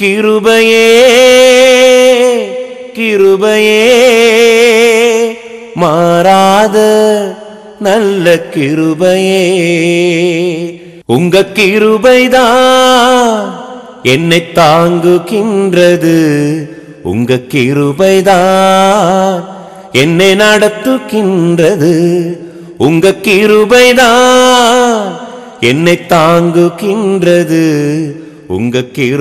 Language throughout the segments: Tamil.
கிருபையே கிருபையே மாறாத நல்ல கிருபையே உங்க கிருபைதான் என்னை தாங்குகின்றது உங்க கிருபைதான் என்னை நடத்துகின்றது உங்க கிருபைதான் என்னை தாங்குகின்றது உங்க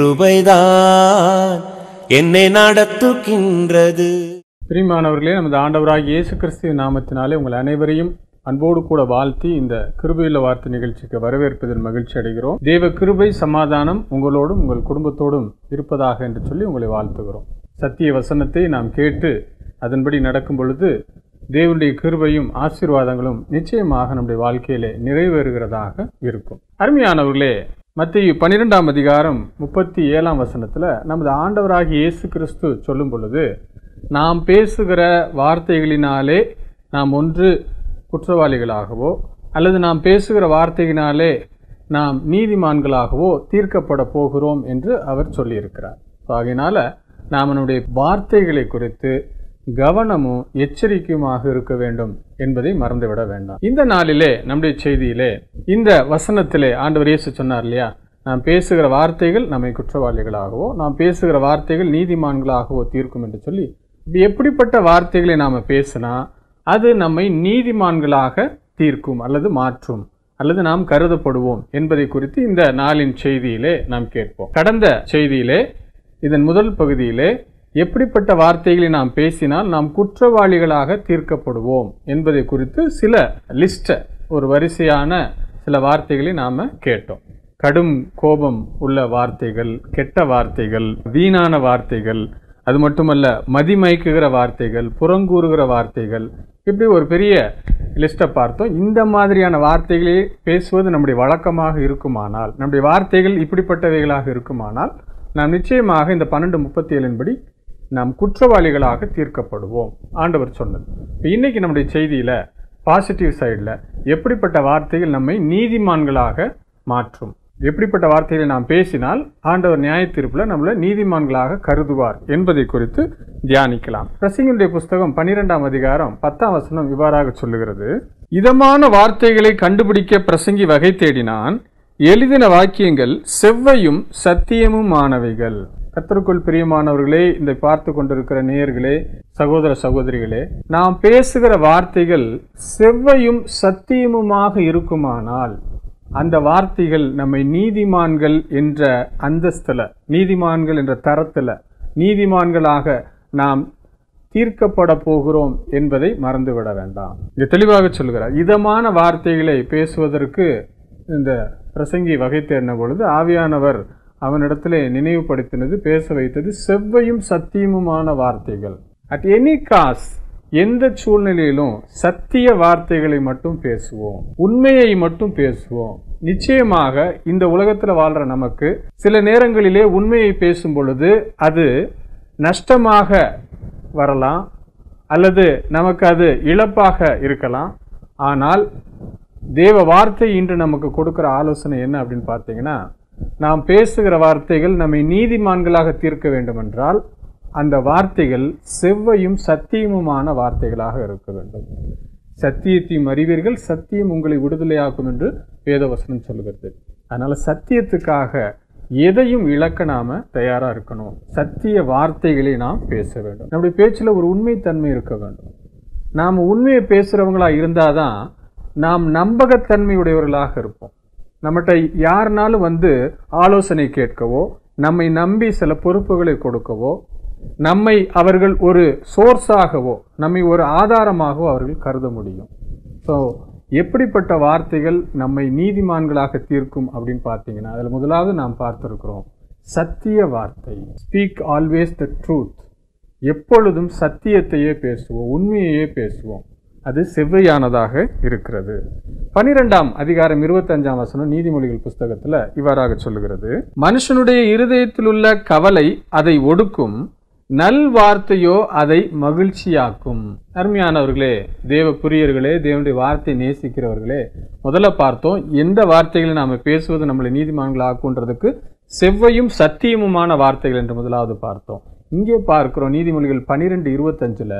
கிருபைதான் என்னை நடத்துகின்றது பிரியமானவர்களே நமது ஆண்டவராகிய இயேசு கிறிஸ்துவ நாமத்தினாலே உங்கள் அனைவரையும் அன்போடு கூட வாழ்த்தி இந்த கிருபையுள்ள வார்த்தை நிகழ்ச்சிக்கு வரவேற்பதில் மகிழ்ச்சி அடைகிறோம் தேவ கிருபை சமாதானம் உங்களோடும் உங்கள் குடும்பத்தோடும் இருப்பதாக என்று சொல்லி உங்களை வாழ்த்துகிறோம் சத்திய வசனத்தை நாம் கேட்டு அதன்படி நடக்கும் பொழுது தேவனுடைய கிருபையும் ஆசீர்வாதங்களும் நிச்சயமாக நம்முடைய வாழ்க்கையிலே நிறைவேறுகிறதாக இருக்கும் அருமையானவர்களே மத்திய பன்னிரெண்டாம் அதிகாரம் முப்பத்தி ஏழாம் வசனத்துல நமது ஆண்டவராகிய இயேசு கிறிஸ்து சொல்லும் பொழுது நாம் பேசுகிற வார்த்தைகளினாலே நாம் ஒன்று குற்றவாளிகளாகவோ அல்லது நாம் பேசுகிற வார்த்தையினாலே நாம் நீதிமான்களாகவோ தீர்க்கப்பட போகிறோம் என்று அவர் சொல்லியிருக்கிறார் So, ஆகையினால நாம் நம்முடைய வார்த்தைகளை குறித்து கவனமும் எச்சரிக்கையுமாக இருக்க வேண்டும் என்பதை மறந்துவிட வேண்டாம் இந்த நாளிலே நம்முடைய செய்தியிலே இந்த வசனத்திலே ஆண்டவர் இயேசு சொன்னார் இல்லையா நாம் பேசுகிற வார்த்தைகள் நம்மை குற்றவாளிகளாகவோ நாம் பேசுகிற வார்த்தைகள் நீதிமான்களாகவோ தீர்க்கும் என்று சொல்லி இப்ப எப்படிப்பட்ட வார்த்தைகளை நாம் பேசினா அது நம்மை நீதிமான்களாக தீர்க்கும் அல்லது மாற்றும் அல்லது நாம் கருதப்படுவோம் என்பதை குறித்து இந்த நாளின் செய்தியிலே நாம் கேட்போம் கடந்த செய்தியிலே இதன் முதல் பகுதியிலே எப்படிப்பட்ட வார்த்தைகளை நாம் பேசினால் நாம் குற்றவாளிகளாக தீர்க்கப்படுவோம் என்பதை குறித்து சில லிஸ்ட ஒரு வரிசையான சில வார்த்தைகளை நாம கேட்டோம் கடும் கோபம் உள்ள வார்த்தைகள் கெட்ட வார்த்தைகள் வீணான வார்த்தைகள் அது மட்டுமல்ல மதிமயக்குகிற வார்த்தைகள் புறங்கூறுகிற வார்த்தைகள் இப்படி ஒரு பெரிய லிஸ்ட்டை பார்த்தோம் இந்த மாதிரியான வார்த்தைகளை பேசுவது நம்முடைய வழக்கமாக இருக்குமானால் நம்முடைய வார்த்தைகள் இப்படிப்பட்டவைகளாக இருக்குமானால் நாம் நிச்சயமாக இந்த பன்னெண்டு முப்பத்தி ஏழின்படி நாம் குற்றவாளிகளாக தீர்க்கப்படுவோம் ஆண்டவர் சொன்னது இப்போ இன்னைக்கு நம்முடைய செய்தியில பாசிட்டிவ் சைடில் எப்படிப்பட்ட வார்த்தைகள் நம்மை நீதிமான்களாக மாற்றும் எப்படிப்பட்ட வார்த்தைகளை நாம் பேசினால் ஆண்டவர் நியாய தீர்ப்புல நம்மளை நீதிமான்களாக கருதுவார் என்பதை குறித்து தியானிக்கலாம் பிரசங்கினுடைய புஸ்தகம் பன்னிரெண்டாம் அதிகாரம் பத்தாம் வசனம் இவ்வாறாக சொல்லுகிறது இதமான வார்த்தைகளை கண்டுபிடிக்க பிரசங்கி வகை தேடினான் எழுதின வாக்கியங்கள் செவ்வையும் சத்தியமுமானவைகள் கத்தருக்குள் பிரியமானவர்களே இந்த பார்த்து கொண்டிருக்கிற நேயர்களே சகோதர சகோதரிகளே நாம் பேசுகிற வார்த்தைகள் செவ்வையும் சத்தியமுமாக இருக்குமானால் அந்த வார்த்தைகள் நம்மை நீதிமான்கள் என்ற அந்தஸ்துல நீதிமான்கள் என்ற தரத்துல நீதிமான்களாக நாம் தீர்க்கப்பட போகிறோம் என்பதை மறந்துவிட வேண்டாம் இங்க தெளிவாக சொல்கிறார் இதமான வார்த்தைகளை பேசுவதற்கு இந்த பிரசங்கி வகை தேடின பொழுது ஆவியானவர் அவனிடத்திலே நினைவுபடுத்தினது பேச வைத்தது செவ்வையும் சத்தியமுமான வார்த்தைகள் அட் எனி காஸ் எந்த சூழ்நிலையிலும் சத்திய வார்த்தைகளை மட்டும் பேசுவோம் உண்மையை மட்டும் பேசுவோம் நிச்சயமாக இந்த உலகத்தில் வாழ்ற நமக்கு சில நேரங்களிலே உண்மையை பேசும் பொழுது அது நஷ்டமாக வரலாம் அல்லது நமக்கு அது இழப்பாக இருக்கலாம் ஆனால் தேவ வார்த்தை இன்று நமக்கு கொடுக்கிற ஆலோசனை என்ன அப்படின்னு பார்த்தீங்கன்னா நாம் பேசுகிற வார்த்தைகள் நம்மை நீதிமான்களாக தீர்க்க வேண்டுமென்றால் அந்த வார்த்தைகள் செவ்வையும் சத்தியமுமான வார்த்தைகளாக இருக்க வேண்டும் சத்தியத்தையும் அறிவீர்கள் சத்தியம் உங்களை விடுதலையாக்கும் என்று வேதவசனம் சொல்கிறது அதனால சத்தியத்துக்காக எதையும் இழக்க நாம தயாரா இருக்கணும் சத்திய வார்த்தைகளை நாம் பேச வேண்டும் நம்முடைய பேச்சில் ஒரு உண்மைத்தன்மை இருக்க வேண்டும் நாம் உண்மையை பேசுறவங்களா இருந்தாதான் நாம் நம்பகத்தன்மையுடையவர்களாக இருப்போம் நம்மகிட்ட யாருனாலும் வந்து ஆலோசனை கேட்கவோ நம்மை நம்பி சில பொறுப்புகளை கொடுக்கவோ நம்மை அவர்கள் ஒரு சோர்ஸாகவோ நம்மை ஒரு ஆதாரமாகவோ அவர்கள் கருத முடியும் ஸோ எப்படிப்பட்ட வார்த்தைகள் நம்மை நீதிமான்களாக தீர்க்கும் அப்படின்னு பார்த்தீங்கன்னா அதில் முதலாவது நாம் பார்த்துருக்கிறோம் சத்திய வார்த்தை ஸ்பீக் ஆல்வேஸ் த ட்ரூத் எப்பொழுதும் சத்தியத்தையே பேசுவோம் உண்மையையே பேசுவோம் அது செவ்வையானதாக இருக்கிறது பனிரெண்டாம் அதிகாரம் இருபத்தஞ்சாம் வசனம் நீதிமொழிகள் புஸ்தகத்துல இவ்வாறாக சொல்லுகிறது மனுஷனுடைய இருதயத்தில் உள்ள கவலை அதை ஒடுக்கும் நல் வார்த்தையோ அதை மகிழ்ச்சியாக்கும் அருமையானவர்களே தேவ புரியர்களே தேவனுடைய வார்த்தை நேசிக்கிறவர்களே முதல்ல பார்த்தோம் எந்த வார்த்தைகளை நாம பேசுவது நம்மளை நீதிமான்கள் ஆக்குன்றதுக்கு செவ்வையும் சத்தியமுமான வார்த்தைகள் என்று முதலாவது பார்த்தோம் இங்கே பார்க்கிறோம் நீதிமொழிகள் பனிரெண்டு இருபத்தஞ்சுல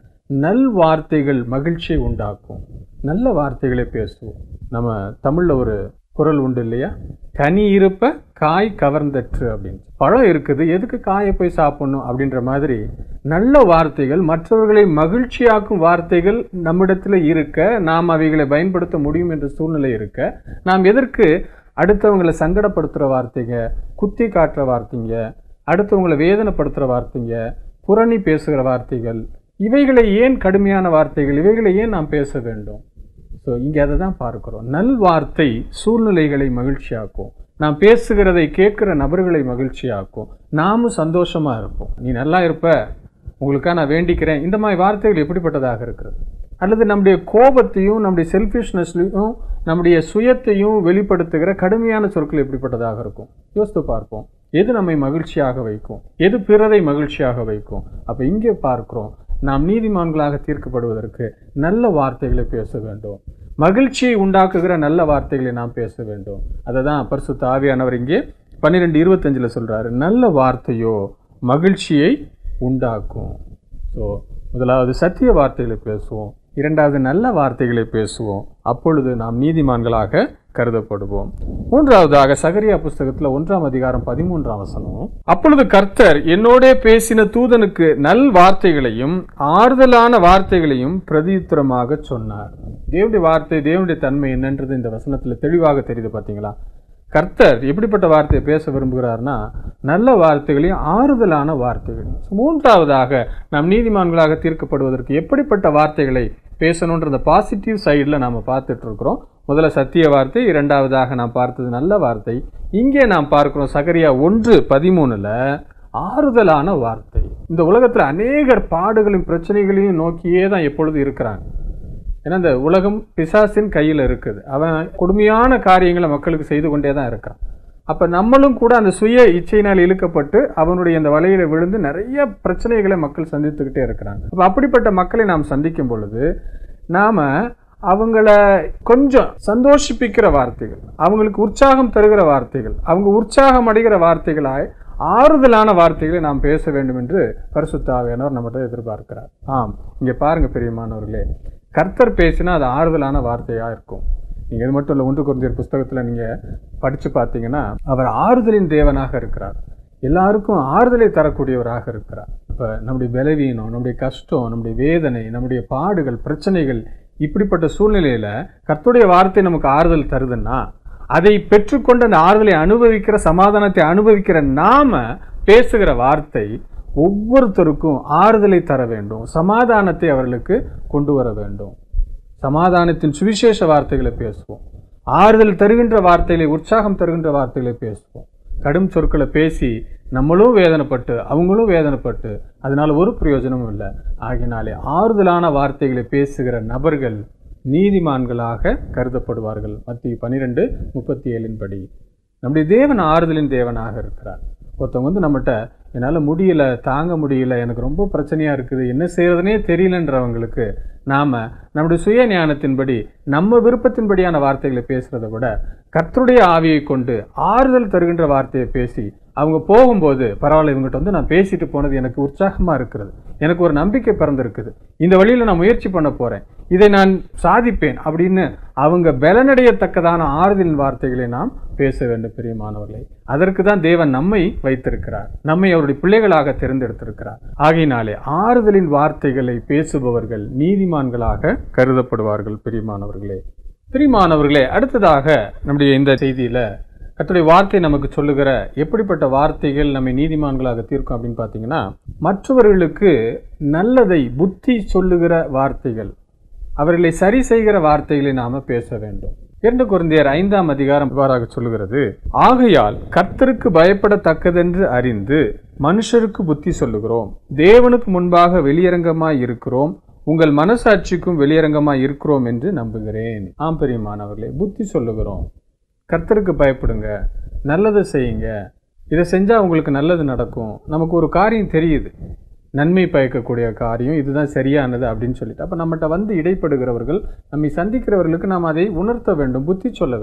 நல் வார்த்தைகள் மகிழ்ச்சியை உண்டாக்கும் நல்ல வார்த்தைகளை பேசுவோம் நம்ம தமிழ்ல ஒரு குரல் உண்டு இல்லையா கனி இருப்ப காய் கவர்ந்தற்று அப்படின்னு பழம் இருக்குது எதுக்கு காயை போய் சாப்பிடணும் அப்படின்ற மாதிரி நல்ல வார்த்தைகள் மற்றவர்களை மகிழ்ச்சியாக்கும் வார்த்தைகள் நம்மிடத்துல இருக்க நாம் அவைகளை பயன்படுத்த முடியும் என்ற சூழ்நிலை இருக்க நாம் எதற்கு அடுத்தவங்களை சங்கடப்படுத்துகிற வார்த்தைங்க குத்தி காட்டுற வார்த்தைங்க அடுத்தவங்களை வேதனைப்படுத்துகிற வார்த்தைங்க புரணி பேசுகிற வார்த்தைகள் இவைகளை ஏன் கடுமையான வார்த்தைகள் இவைகளை ஏன் நாம் பேச வேண்டும் ஸோ இங்கே அதை தான் பார்க்கிறோம் நல் வார்த்தை சூழ்நிலைகளை மகிழ்ச்சியாக்கும் நாம் பேசுகிறதை கேட்கிற நபர்களை மகிழ்ச்சியாக்கும் நாமும் சந்தோஷமா இருப்போம் நீ நல்லா இருப்ப உங்களுக்காக நான் வேண்டிக்கிறேன் இந்த மாதிரி வார்த்தைகள் எப்படிப்பட்டதாக இருக்கிறது அல்லது நம்முடைய கோபத்தையும் நம்முடைய செல்ஃபிஷ்னஸ்லையும் நம்முடைய சுயத்தையும் வெளிப்படுத்துகிற கடுமையான சொற்கள் எப்படிப்பட்டதாக இருக்கும் யோசித்து பார்ப்போம் எது நம்மை மகிழ்ச்சியாக வைக்கும் எது பிறரை மகிழ்ச்சியாக வைக்கும் அப்போ இங்கே பார்க்கிறோம் நாம் நீதிமான்களாக தீர்க்கப்படுவதற்கு நல்ல வார்த்தைகளை பேச வேண்டும் மகிழ்ச்சியை உண்டாக்குகிற நல்ல வார்த்தைகளை நாம் பேச வேண்டும் அதை தான் பரிசுத்த ஆவியானவர் இங்கே பன்னிரெண்டு இருபத்தஞ்சில் சொல்றாரு நல்ல வார்த்தையோ மகிழ்ச்சியை உண்டாக்கும் ஸோ முதலாவது சத்திய வார்த்தைகளை பேசுவோம் இரண்டாவது நல்ல வார்த்தைகளை பேசுவோம் அப்பொழுது நாம் நீதிமான்களாக கருதப்படுவோம் மூன்றாவதாக சகரியா புஸ்தகத்துல ஒன்றாம் அதிகாரம் பதிமூன்றாம் வசனம் அப்பொழுது கர்த்தர் என்னோடே பேசின தூதனுக்கு நல் வார்த்தைகளையும் ஆறுதலான வார்த்தைகளையும் பிரதியுத்தரமாக சொன்னார் தேவனுடைய வார்த்தை தேவனுடைய தன்மை என்னன்றது இந்த வசனத்துல தெளிவாக தெரியுது பாத்தீங்களா கர்த்தர் எப்படிப்பட்ட வார்த்தையை பேச விரும்புகிறார்னா நல்ல வார்த்தைகளையும் ஆறுதலான வார்த்தைகளையும் மூன்றாவதாக நாம் நீதிமான்களாக தீர்க்கப்படுவதற்கு எப்படிப்பட்ட வார்த்தைகளை பேசணுன்ற அந்த பாசிட்டிவ் சைடில் நாம் பார்த்துட்டு இருக்கிறோம் முதல்ல சத்திய வார்த்தை இரண்டாவதாக நாம் பார்த்தது நல்ல வார்த்தை இங்கே நாம் பார்க்கிறோம் சகரியா ஒன்று பதிமூணுல ஆறுதலான வார்த்தை இந்த உலகத்தில் அநேகர் பாடுகளையும் பிரச்சனைகளையும் நோக்கியே தான் எப்பொழுதும் இருக்கிறாங்க ஏன்னா இந்த உலகம் பிசாசின் கையில் இருக்குது அவன் கொடுமையான காரியங்களை மக்களுக்கு செய்து கொண்டே தான் இருக்கிறான் அப்போ நம்மளும் கூட அந்த சுய இச்சையினால் இழுக்கப்பட்டு அவனுடைய அந்த வலையில விழுந்து நிறைய பிரச்சனைகளை மக்கள் சந்தித்துக்கிட்டே இருக்கிறாங்க அப்போ அப்படிப்பட்ட மக்களை நாம் சந்திக்கும் பொழுது நாம் அவங்கள கொஞ்சம் சந்தோஷிப்பிக்கிற வார்த்தைகள் அவங்களுக்கு உற்சாகம் தருகிற வார்த்தைகள் அவங்க உற்சாகம் அடைகிற வார்த்தைகளாய் ஆறுதலான வார்த்தைகளை நாம் பேச வேண்டும் என்று பரிசுத்தாவியானவர் நம்மகிட்ட எதிர்பார்க்கிறார் ஆம் இங்கே பாருங்க பெரியமானவர்களே கர்த்தர் பேசினா அது ஆறுதலான வார்த்தையா இருக்கும் நீங்க இது மட்டும் இல்லை ஒன்று குறைஞ்சர் புஸ்தகத்துல நீங்க படிச்சு பார்த்தீங்கன்னா அவர் ஆறுதலின் தேவனாக இருக்கிறார் எல்லாருக்கும் ஆறுதலை தரக்கூடியவராக இருக்கிறார் இப்ப நம்முடைய பலவீனம் நம்முடைய கஷ்டம் நம்முடைய வேதனை நம்முடைய பாடுகள் பிரச்சனைகள் இப்படிப்பட்ட சூழ்நிலையில கர்த்தருடைய வார்த்தை நமக்கு ஆறுதல் தருதுன்னா அதை பெற்றுக்கொண்டு அந்த ஆறுதலை அனுபவிக்கிற சமாதானத்தை அனுபவிக்கிற நாம பேசுகிற வார்த்தை ஒவ்வொருத்தருக்கும் ஆறுதலை தர வேண்டும் சமாதானத்தை அவர்களுக்கு கொண்டு வர வேண்டும் சமாதானத்தின் சுவிசேஷ வார்த்தைகளை பேசுவோம் ஆறுதல் தருகின்ற வார்த்தைகளை உற்சாகம் தருகின்ற வார்த்தைகளை பேசுவோம் கடும் சொற்களை பேசி நம்மளும் வேதனைப்பட்டு அவங்களும் வேதனைப்பட்டு அதனால ஒரு பிரயோஜனமும் இல்லை ஆகினாலே ஆறுதலான வார்த்தைகளை பேசுகிற நபர்கள் நீதிமான்களாக கருதப்படுவார்கள் மத்திய பன்னிரெண்டு முப்பத்தி ஏழின் படி நம்முடைய தேவன் ஆறுதலின் தேவனாக இருக்கிறார் ஒருத்தவங்க வந்து நம்மகிட்ட என்னால் முடியல தாங்க முடியல எனக்கு ரொம்ப பிரச்சனையாக இருக்குது என்ன செய்யறதுனே தெரியலன்றவங்களுக்கு நாம் நம்முடைய சுய ஞானத்தின்படி நம்ம விருப்பத்தின்படியான வார்த்தைகளை பேசுகிறத விட கர்த்தருடைய ஆவியை கொண்டு ஆறுதல் தருகின்ற வார்த்தையை பேசி அவங்க போகும்போது பரவாயில்ல இவங்ககிட்ட வந்து நான் பேசிட்டு போனது எனக்கு உற்சாகமாக இருக்கிறது எனக்கு ஒரு நம்பிக்கை பிறந்திருக்குது இந்த வழியில் நான் முயற்சி பண்ண போகிறேன் இதை நான் சாதிப்பேன் அப்படின்னு அவங்க பலனடையத்தக்கதான ஆறுதலின் வார்த்தைகளை நாம் பேச வேண்டும் பிரியமானவர்களை அதற்கு தான் தேவன் நம்மை வைத்திருக்கிறார் நம்மை அவருடைய பிள்ளைகளாக தேர்ந்தெடுத்திருக்கிறார் ஆகையினாலே ஆறுதலின் வார்த்தைகளை பேசுபவர்கள் நீதிமான்களாக கருதப்படுவார்கள் பிரியமானவர்களே பிரியமானவர்களே அடுத்ததாக நம்முடைய இந்த செய்தியில கர்த்தருடைய வார்த்தை நமக்கு சொல்லுகிற எப்படிப்பட்ட வார்த்தைகள் நம்மை நீதிமான்களாக தீர்க்கும் அப்படின்னு பார்த்தீங்கன்னா மற்றவர்களுக்கு நல்லதை புத்தி சொல்லுகிற வார்த்தைகள் அவர்களை சரி செய்கிற வார்த்தைகளை நாம பேச வேண்டும் இரண்டு குருந்தியர் ஐந்தாம் அதிகாரம் இவ்வாறாக சொல்லுகிறது ஆகையால் கர்த்தருக்கு பயப்படத்தக்கதென்று அறிந்து மனுஷருக்கு புத்தி சொல்லுகிறோம் தேவனுக்கு முன்பாக வெளியரங்கமாய் இருக்கிறோம் உங்கள் மனசாட்சிக்கும் வெளியரங்கமாய் இருக்கிறோம் என்று நம்புகிறேன் ஆம் பெரியமானவர்களே புத்தி சொல்லுகிறோம் கர்த்தருக்கு பயப்படுங்க நல்லதை செய்யுங்க இதை செஞ்சால் உங்களுக்கு நல்லது நடக்கும் நமக்கு ஒரு காரியம் தெரியுது நன்மை பயக்கக்கூடிய காரியம் இதுதான் சரியானது அப்படின்னு சொல்லிட்டு அப்போ நம்மகிட்ட வந்து இடைப்படுகிறவர்கள் நம்மை சந்திக்கிறவர்களுக்கு நாம் அதை உணர்த்த வேண்டும் புத்தி சொல்ல வேண்டும்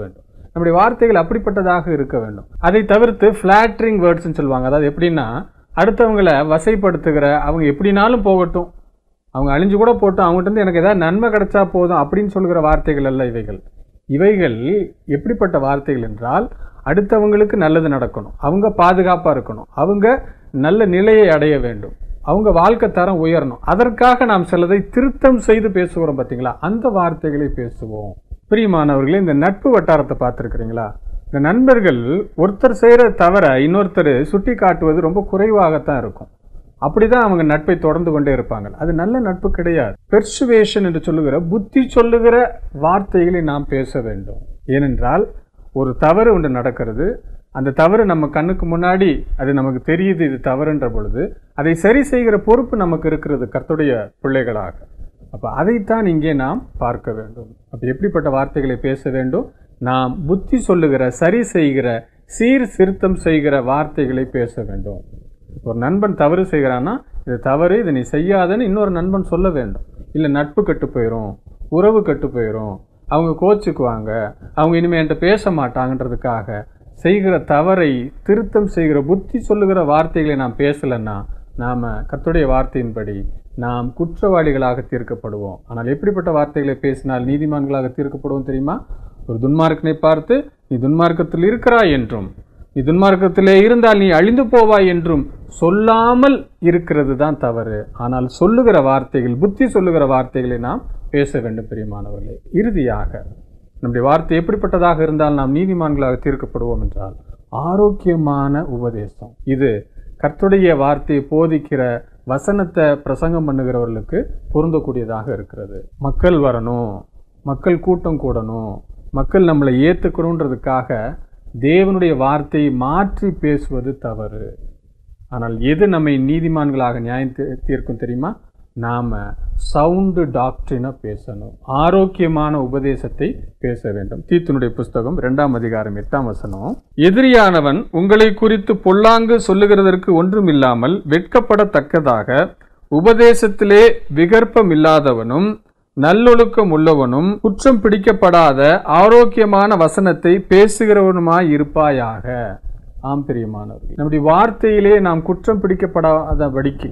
நம்முடைய வார்த்தைகள் அப்படிப்பட்டதாக இருக்க வேண்டும் அதை தவிர்த்து ஃபிளாட்ரிங் வேர்ட்ஸ்னு சொல்லுவாங்க அதாவது எப்படின்னா அடுத்தவங்களை வசைப்படுத்துகிற அவங்க எப்படினாலும் போகட்டும் அவங்க அழிஞ்சு கூட போட்டும் அவங்ககிட்ட இருந்து எனக்கு ஏதாவது நன்மை கிடைச்சா போதும் அப்படின்னு சொல்கிற வார்த்தைகள் அல்ல இவைகள் இவைகள் எப்படிப்பட்ட வார்த்தைகள் என்றால் அடுத்தவங்களுக்கு நல்லது நடக்கணும் அவங்க பாதுகாப்பாக இருக்கணும் அவங்க நல்ல நிலையை அடைய வேண்டும் அவங்க வாழ்க்கை தரம் உயரணும் அதற்காக நாம் சிலதை திருத்தம் செய்து பேசுகிறோம் பார்த்தீங்களா அந்த வார்த்தைகளை பேசுவோம் பிரியமானவர்களே இந்த நட்பு வட்டாரத்தை பார்த்துருக்குறீங்களா இந்த நண்பர்கள் ஒருத்தர் செய்கிற தவிர இன்னொருத்தர் சுட்டி காட்டுவது ரொம்ப குறைவாகத்தான் இருக்கும் அப்படிதான் அவங்க நட்பை தொடர்ந்து கொண்டே இருப்பாங்க அது நல்ல நட்பு கிடையாது பெர்சுவேஷன் என்று சொல்லுகிற புத்தி சொல்லுகிற வார்த்தைகளை நாம் பேச வேண்டும் ஏனென்றால் ஒரு தவறு ஒன்று நடக்கிறது அந்த தவறு நம்ம கண்ணுக்கு முன்னாடி அது நமக்கு தெரியுது இது தவறுன்ற பொழுது அதை சரி செய்கிற பொறுப்பு நமக்கு இருக்கிறது கர்த்தருடைய பிள்ளைகளாக அப்போ அதைத்தான் இங்கே நாம் பார்க்க வேண்டும் அப்போ எப்படிப்பட்ட வார்த்தைகளை பேச வேண்டும் நாம் புத்தி சொல்லுகிற சரி செய்கிற சீர் சிறுத்தம் செய்கிற வார்த்தைகளை பேச வேண்டும் ஒரு நண்பன் தவறு செய்கிறான்னா இது தவறு இதை நீ செய்யாதன்னு இன்னொரு நண்பன் சொல்ல வேண்டும் இல்லை நட்பு கெட்டு போயிடும் உறவு கெட்டு போயிடும் அவங்க கோச்சுக்குவாங்க அவங்க இனிமேல் என்கிட்ட பேச மாட்டாங்கன்றதுக்காக செய்கிற தவறை திருத்தம் செய்கிற புத்தி சொல்லுகிற வார்த்தைகளை நாம் பேசலைன்னா நாம் கர்த்தருடைய வார்த்தையின்படி நாம் குற்றவாளிகளாக தீர்க்கப்படுவோம் ஆனால் எப்படிப்பட்ட வார்த்தைகளை பேசினால் நீதிமான்களாக தீர்க்கப்படுவோம் தெரியுமா ஒரு துன்மார்க்கனை பார்த்து நீ துன்மார்க்கத்தில் இருக்கிறாய் என்றும் நீ துன்மார்க்கத்திலே இருந்தால் நீ அழிந்து போவாய் என்றும் சொல்லாமல் இருக்கிறது தான் தவறு ஆனால் சொல்லுகிற வார்த்தைகள் புத்தி சொல்லுகிற வார்த்தைகளை நாம் பேச வேண்டும் பிரியமானவர்களே இறுதியாக நம்முடைய வார்த்தை எப்படிப்பட்டதாக இருந்தால் நாம் நீதிமான்களாக தீர்க்கப்படுவோம் என்றால் ஆரோக்கியமான உபதேசம் இது கர்த்தருடைய வார்த்தையை போதிக்கிற வசனத்தை பிரசங்கம் பண்ணுகிறவர்களுக்கு பொருந்தக்கூடியதாக இருக்கிறது மக்கள் வரணும் மக்கள் கூட்டம் கூடணும் மக்கள் நம்மளை ஏற்றுக்கணுன்றதுக்காக தேவனுடைய வார்த்தையை மாற்றி பேசுவது தவறு ஆனால் எது நம்மை நீதிமான்களாக நியாயம் தீ- தீர்க்கும் தெரியுமா நாம சவுண்டு டாக்டரினா பேசணும் ஆரோக்கியமான உபதேசத்தை பேச வேண்டும் தீத்துனுடைய புஸ்தகம் இரண்டாம் அதிகாரம் எட்டாம் வசனம் எதிரியானவன் உங்களை குறித்து பொல்லாங்கு சொல்லுகிறதற்கு ஒன்றுமில்லாமல் வெட்கப்படத்தக்கதாக உபதேசத்திலே விகற்பம் இல்லாதவனும் நல்லொழுக்கம் உள்ளவனும் குற்றம் பிடிக்கப்படாத ஆரோக்கியமான வசனத்தை பேசுகிறவனுமாய் இருப்பாயாக ஆம் பிரியமானவர்கள் நம்முடைய வார்த்தையிலே நாம் குற்றம் பிடிக்கப்படாதபடிக்கு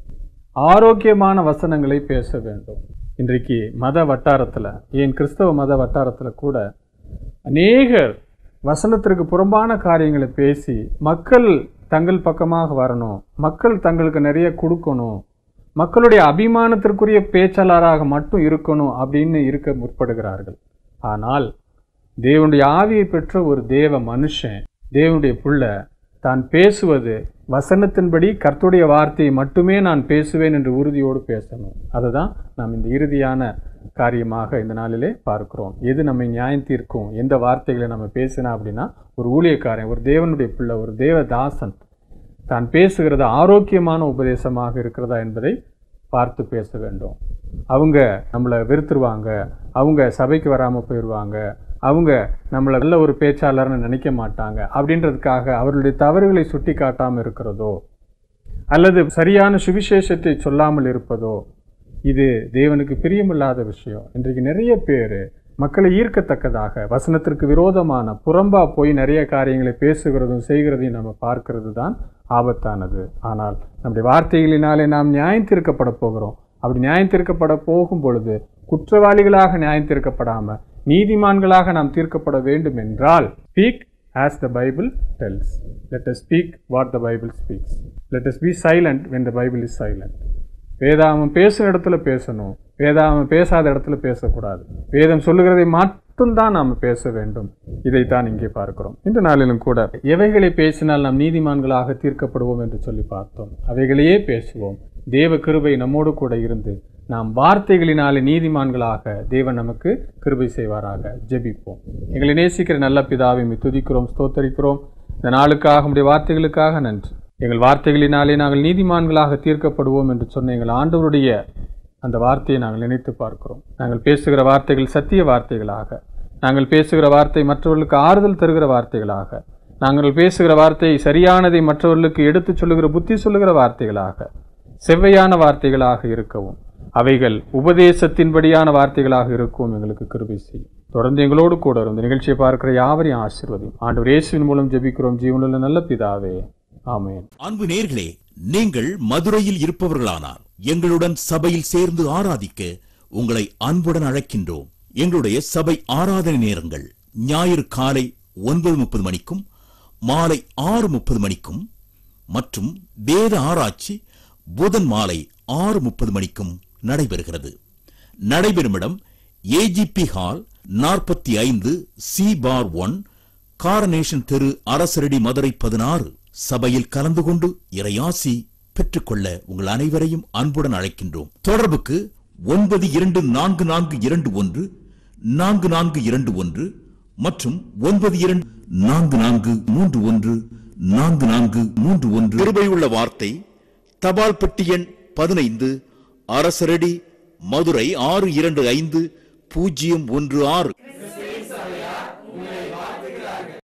ஆரோக்கியமான வசனங்களை பேச வேண்டும் இன்றைக்கு மத வட்டாரத்தில் ஏன் கிறிஸ்தவ மத வட்டாரத்தில் கூட அநேகர் வசனத்திற்கு புறம்பான காரியங்களை பேசி மக்கள் தங்கள் பக்கமாக வரணும் மக்கள் தங்களுக்கு நிறைய கொடுக்கணும் மக்களுடைய அபிமானத்திற்குரிய பேச்சாளராக மட்டும் இருக்கணும் அப்படின்னு இருக்க முற்படுகிறார்கள் ஆனால் தேவனுடைய ஆவியை பெற்ற ஒரு தேவ மனுஷன் தேவனுடைய புள்ள தான் பேசுவது வசனத்தின்படி கர்த்தருடைய வார்த்தையை மட்டுமே நான் பேசுவேன் என்று உறுதியோடு பேசணும் அதுதான் நாம் இந்த இறுதியான காரியமாக இந்த நாளிலே பார்க்கிறோம் எது நம்மை நியாயம் தீர்க்கும் எந்த வார்த்தைகளை நம்ம பேசினா அப்படின்னா ஒரு ஊழியக்காரன் ஒரு தேவனுடைய பிள்ளை ஒரு தேவதாசன் தான் பேசுகிறது ஆரோக்கியமான உபதேசமாக இருக்கிறதா என்பதை பார்த்து பேச வேண்டும் அவங்க நம்மளை வெறுத்துருவாங்க அவங்க சபைக்கு வராமல் போயிடுவாங்க அவங்க நம்மளை நல்ல ஒரு பேச்சாளர்னு நினைக்க மாட்டாங்க அப்படின்றதுக்காக அவர்களுடைய தவறுகளை சுட்டி காட்டாமல் இருக்கிறதோ அல்லது சரியான சுவிசேஷத்தை சொல்லாமல் இருப்பதோ இது தேவனுக்கு பிரியமில்லாத விஷயம் இன்றைக்கு நிறைய பேர் மக்களை ஈர்க்கத்தக்கதாக வசனத்திற்கு விரோதமான புறம்பா போய் நிறைய காரியங்களை பேசுகிறதும் செய்கிறதையும் நம்ம பார்க்கிறது தான் ஆபத்தானது ஆனால் நம்முடைய வார்த்தைகளினாலே நாம் நியாயம் தீர்க்கப்பட போகிறோம் அப்படி நியாயம் தீர்க்கப்பட போகும் பொழுது குற்றவாளிகளாக நியாயம் தீர்க்கப்படாம நீதிமான்களாக நாம் தீர்க்கப்பட வேண்டும் என்றால் speak as the Bible tells. Let us speak what the Bible speaks. Let us be silent when the Bible is silent. வேதாமம் பேசும் இடத்துல பேசணும் வேதாமம் பேசாத இடத்துல பேசக்கூடாது வேதம் சொல்லுகிறதை மட்டும்தான் நாம் பேச வேண்டும் இதைத்தான் இங்கே பார்க்கிறோம் இந்த நாளிலும் கூட எவைகளை பேசினால் நாம் நீதிமான்களாக தீர்க்கப்படுவோம் என்று சொல்லி பார்த்தோம் அவைகளையே பேசுவோம் தேவ கிருபை நம்மோடு கூட இருந்து நாம் வார்த்தைகளினாலே நீதிமான்களாக தேவன் நமக்கு கிருபை செய்வாராக ஜெபிப்போம் எங்களை நேசிக்கிற நல்ல பிதாவை உம்மை துதிக்கிறோம் ஸ்தோத்தரிக்கிறோம் இந்த நாளுக்காக உடைய வார்த்தைகளுக்காக நன்றி எங்கள் வார்த்தைகளினாலே நாங்கள் நீதிமான்களாக தீர்க்கப்படுவோம் என்று சொன்ன எங்கள் ஆண்டவருடைய அந்த வார்த்தையை நாங்கள் நினைத்து பார்க்கிறோம் நாங்கள் பேசுகிற வார்த்தைகள் சத்திய வார்த்தைகளாக நாங்கள் பேசுகிற வார்த்தை மற்றவர்களுக்கு ஆறுதல் தருகிற வார்த்தைகளாக நாங்கள் பேசுகிற வார்த்தை சரியானதை மற்றவர்களுக்கு எடுத்துச் சொல்லுகிற புத்தி சொல்லுகிற வார்த்தைகளாக செவ்வையான வார்த்தைகளாக இருக்கவும் அவைகள் உபதேசத்தின்படியான வார்த்தைகளாக இருக்கவும் எங்களுக்கு கிருபை செய்யும் தொடர்ந்து எங்களோடு கூட வரும். இந்த நிகழ்ச்சியை பார்க்கிற யாவரையும் ஆசீர்வதியும் ஆண்டு இயேசுவின் மூலம் ஜெபிக்கிறோம் ஜீவனுள்ள நல்ல பிதாவே ஆமென் அன்பு நேர்களே நீங்கள் மதுரையில் இருப்பவர்களானால் எங்களுடன் சபையில் சேர்ந்து ஆராதிக்க உங்களை அன்புடன் அழைக்கின்றோம் எங்களுடைய சபை ஆராதனை நேரங்கள் ஞாயிறு காலை ஒன்பது முப்பது மணிக்கும் மாலை ஆறு முப்பது மணிக்கும் மற்றும் வேத ஆராய்ச்சி புதன் மாலை ஆறு முப்பது மணிக்கும் நடைபெறுகிறது நடைபெறும் இடம் ஏஜிபி ஹால் நாற்பத்தி ஐந்து சி பார் ஒன் காரனேஷன் தெரு அரசரடி மதுரை பதினாறு சபையில் கலந்து கொண்டு இறையாசி பெற்றுக்கொள்ள உங்கள் அனைவரையும் அன்புடன் அழைக்கின்றோம் தொடர்புக்கு ஒன்பது இரண்டு நான்கு நான்கு இரண்டு ஒன்று நான்கு நான்கு இரண்டு ஒன்று மற்றும் ஒன்பது இரண்டு நான்கு நான்கு மூன்று ஒன்று நான்கு நான்கு மூன்று ஒன்று கிருபையுள்ள வார்த்தை தபால் பெட்டி எண் பதினைந்து அரசரடி மதுரை ஆறு இரண்டு ஐந்து பூஜ்ஜியம் ஒன்று ஆறு